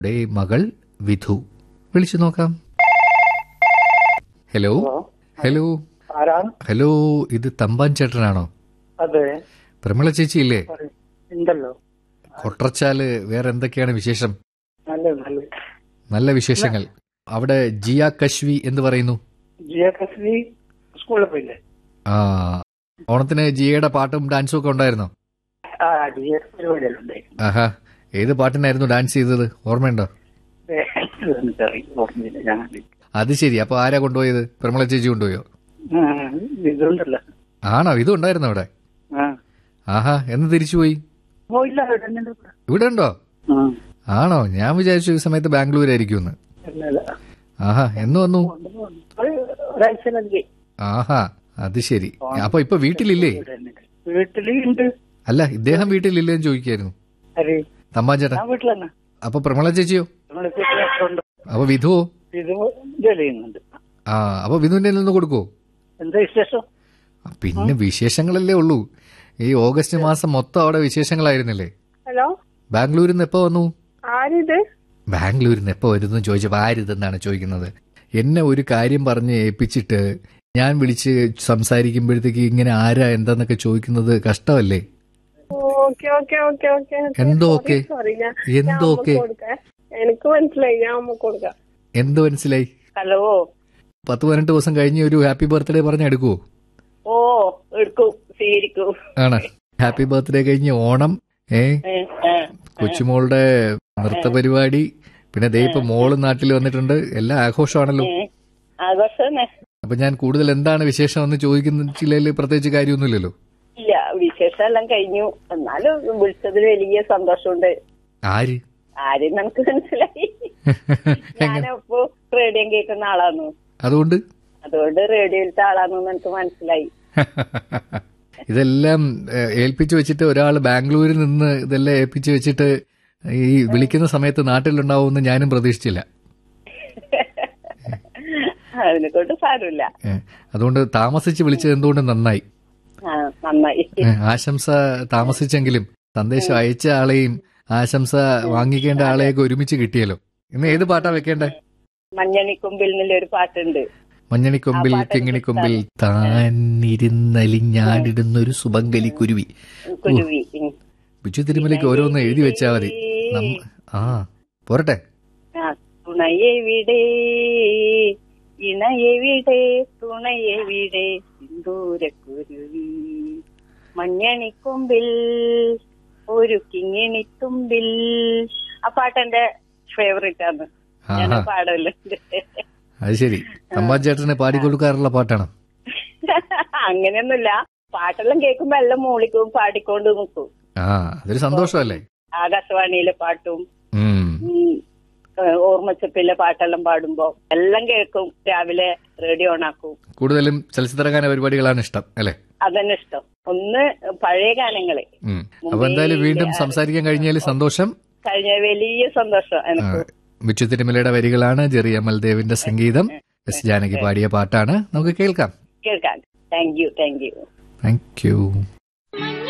യുടെ മകൾ വിധു വിളിച്ചു നോക്കാം ഹലോ ഹലോ ഹലോ ആരാണ് ഹലോ ഇത് തമ്പാൻ ചേട്ടനാണോ അതെ പ്രമിള ചേച്ചി ഇല്ലേ പറയ്. ഉണ്ടല്ലോ കൊട്ടർച്ചാല് വേറെ എന്തൊക്കെയാണ് വിശേഷം നല്ല നല്ല നല്ല വിശേഷങ്ങൾ അവിടെ ജിയ കശ്വി എന്ന് പറയുന്നു ജിയ കസ്ലി സ്കൂളിൽ പോയില്ലേ ആ ഓണത്തിന് ജിയയുടെ പാട്ടും ഡാൻസും ഒക്കെ ഉണ്ടായിരുന്നോ ആ ജിയ പരിപാടിയെല്ലാം ഉണ്ടായിരുന്നു ആഹാ ഏത് പാട്ടിനായിരുന്നു ഡാൻസ് ചെയ്തത് ഓർമ്മയുണ്ടോ ഏ, എനിക്കറിയില്ല ഓർമ്മയില്ല ഞാൻ അത് ശരി അപ്പൊ ആരാ കൊണ്ടുപോയത് പ്രമിള ചേച്ചി കൊണ്ടുപോയോ ആ, ഇതുണ്ടല്ലോ ആണോ ഇതും ഉണ്ടായിരുന്നു അവിടെ ആ ആഹാ എന്ന് തിരിച്ചുപോയി ഓ ഇല്ല അവിടെ തന്നെ ഉണ്ട് ഇവിടെ. ഇവിടെ ഉണ്ടോ ആ ആണോ ഞാൻ വിചാരിച്ചു ഈ സമയത്ത് ബാംഗ്ലൂരായിരിക്കും എന്ന് ഇല്ല, ഇല്ല. ആഹാ എന്ന് വന്നു ഒരു ഒരാഴ്ച നൽകി ആഹാ അത് ശരി അപ്പൊ ഇപ്പൊ വീട്ടിലില്ലേ വീട്ടിലുണ്ട് അല്ല ഇദ്ദേഹം വീട്ടിലില്ലേ എന്ന് ചോദിക്കായിരുന്നു അരെ തമ്പാൻ ചേട്ടൻ ഞാൻ വീട്ടിൽ തന്നെ അപ്പൊ പ്രമിള ചേച്ചിയോ നമ്മുടെ വീട്ടിലുണ്ട് അപ്പൊ വിധുവോ ഇത് ജോലി ചെയ്യുന്നുണ്ട് ആ അപ്പൊ വിധുവിന്റെ നിന്ന് കൊടുക്കുവോ എന്താ വിശേഷം ആ, പിന്നെ വിശേഷങ്ങളല്ലേ ഉള്ളൂ ഈ ഓഗസ്റ്റ് മാസം മൊത്തം അവിടെ വിശേഷങ്ങളായിരുന്നില്ലേ ഹലോ ബാംഗ്ലൂരിൽ നിന്ന് എപ്പോ വന്നു ആരിത് ബാംഗ്ലൂരിൽ നിന്ന് എപ്പോ വരുന്നു ചോദിച്ചപ്പോ ആരിതെന്നാണ് ചോദിക്കുന്നത് എന്നെ ഒരു കാര്യം പറഞ്ഞ് ഏൽപ്പിച്ചിട്ട് ഞാൻ വിളിച്ച് സംസാരിക്കുമ്പോഴത്തേക്ക് ഇങ്ങനെ ആരാ എന്താന്നൊക്കെ ചോദിക്കുന്നത് കഷ്ടമല്ലേ ഓക്കെ ഓക്കെ ഓക്കെ ഓക്കെ എന്തോ ഓക്കെ സോറി ഞാൻ എന്തോ ഓക്കെ കൊടുക്കാം എനിക്ക് മനസ്സിലായി ഞാൻ അമ്മ കൊടുക്കാം എന്ത് മനസ്സിലായി ഹലോ പത്ത് പതിനെട്ട് ദിവസം കഴിഞ്ഞ് ഒരു ഹാപ്പി ബർത്ത്ഡേ പറഞ്ഞ എടുക്കുവോ ഓ എടുക്കൂ സ്വീകരിക്കൂ ആണ് ഹാപ്പി ബർത്ത്ഡേ കഴിഞ്ഞ് ഓണം ഏ ഏ, ഏ. കൊച്ചുമോളുടെ നൃത്ത പരിപാടി പിന്നെ ദേ ഇപ്പൊ മോള് നാട്ടിൽ വന്നിട്ടുണ്ട് എല്ലാ ആഘോഷമാണല്ലോ ഏ, ആഘോഷം തന്നെ അപ്പൊ ഞാൻ കൂടുതൽ എന്താണ് വിശേഷം എന്ന് ചോദിക്കുന്നതിൽ പ്രത്യേകിച്ച് കാര്യമൊന്നുമില്ലല്ലോ ഇല്ല വിശേഷം എല്ലാം കഴിഞ്ഞു എന്നാലും വിളിച്ചതിൽ വലിയ സന്തോഷമുണ്ട് ആര് ആരും നമുക്ക് മനസ്സിലായി ഞാനപ്പോ റേഡിയോ കേൾക്കുന്ന ആളാന്നു അതുകൊണ്ട് അതുകൊണ്ട് റേഡിയോയിലത്തെ ആളാന്നു എനിക്ക് മനസ്സിലായി ഇതെല്ലാം ഏഹ്, ഏൽപ്പിച്ചു വെച്ചിട്ട് ഒരാൾ ബാംഗ്ലൂരിൽ നിന്ന് ഇതെല്ലാം ഏൽപ്പിച്ചു വെച്ചിട്ട് ഈ വിളിക്കുന്ന സമയത്ത് നാട്ടിലുണ്ടാവുമെന്ന് ഞാനും പ്രതീക്ഷിച്ചില്ല അതിനെ കൊണ്ട് സാരമില്ല ഏഹ്, അതുകൊണ്ട് താമസിച്ച് വിളിച്ചത് എന്തുകൊണ്ട് നന്നായി ആ നന്നായി ഏഹ്, ആശംസ താമസിച്ചെങ്കിലും സന്ദേശം അയച്ച ആളെയും ആശംസ വാങ്ങിക്കേണ്ട ആളെയൊക്കെ ഒരുമിച്ച് കിട്ടിയല്ലോ ഇന്ന് ഏത് പാട്ടാ വെക്കേണ്ടേ മഞ്ഞണിക്കൊമ്പിൽ നിന്നൊരു പാട്ടുണ്ട് മഞ്ഞണിക്കൊമ്പിൽ ആ പാട്ട് കിങ്ങിണിക്കൊമ്പിൽ താനിരുന്നലിഞ്ഞാടിടുന്നൊരു സുബങ്കലി കുരുവി കുരുവി ഉം. ബിജു തിരുമലയ്ക്ക് ഓരോന്ന് എഴുതി വെച്ചാ മതി നമ്മ- ആ പോരട്ടെ ആ, തുണയെവിടെ ഇണയെവിടെ തുണയെവിടെ സിന്ദൂരക്കുരുവി മഞ്ഞണിക്കൊമ്പിൽ ഒരു കിങ്ങിണിത്തുമ്പിൽ ആ പാട്ടെന്റെ ഫേവറേറ്റ് ആണ് ഞാൻ ആഹാ പാടല്ലോ അത് ശരി തമ്പാച്ചേട്ടന് പാടിക്കൊടുക്കാറുള്ള പാട്ടാണ് അങ്ങനെയൊന്നുമില്ല പാട്ടെല്ലാം കേൾക്കുമ്പോ എല്ലാം മൂളിക്കും പാടിക്കൊണ്ട് നിൽക്കും ആ അതൊരു സന്തോഷമല്ലേ ആകാശവാണിയിലെ പാട്ടും ഉം ഉം, ഏഹ് ഓർമ്മച്ചപ്പിലെ പാട്ടെല്ലാം പാടുമ്പോ എല്ലാം കേൾക്കും രാവിലെ റേഡിയോ ഓണാക്കും കൂടുതലും ചലച്ചിത്രഗാന പരിപാടികളാണ് ഇഷ്ടം അല്ലേ അതന്നെ ഇഷ്ടം ഒന്ന് പഴയ ഗാനങ്ങള് ഉം അപ്പൊ എന്തായാലും വീണ്ടും സംസാരിക്കാൻ കഴിഞ്ഞാൽ സന്തോഷം കഴിഞ്ഞ വലിയ സന്തോഷം ആ, എനിക്ക് ബിച്ചു തിരുമലയുടെ വരികളാണ് ജെറി അമൽദേവിന്റെ സംഗീതം എസ് ജാനകി പാടിയ പാട്ടാണ് നമുക്ക് കേൾക്കാം കേൾക്കാം thank you thank you thank U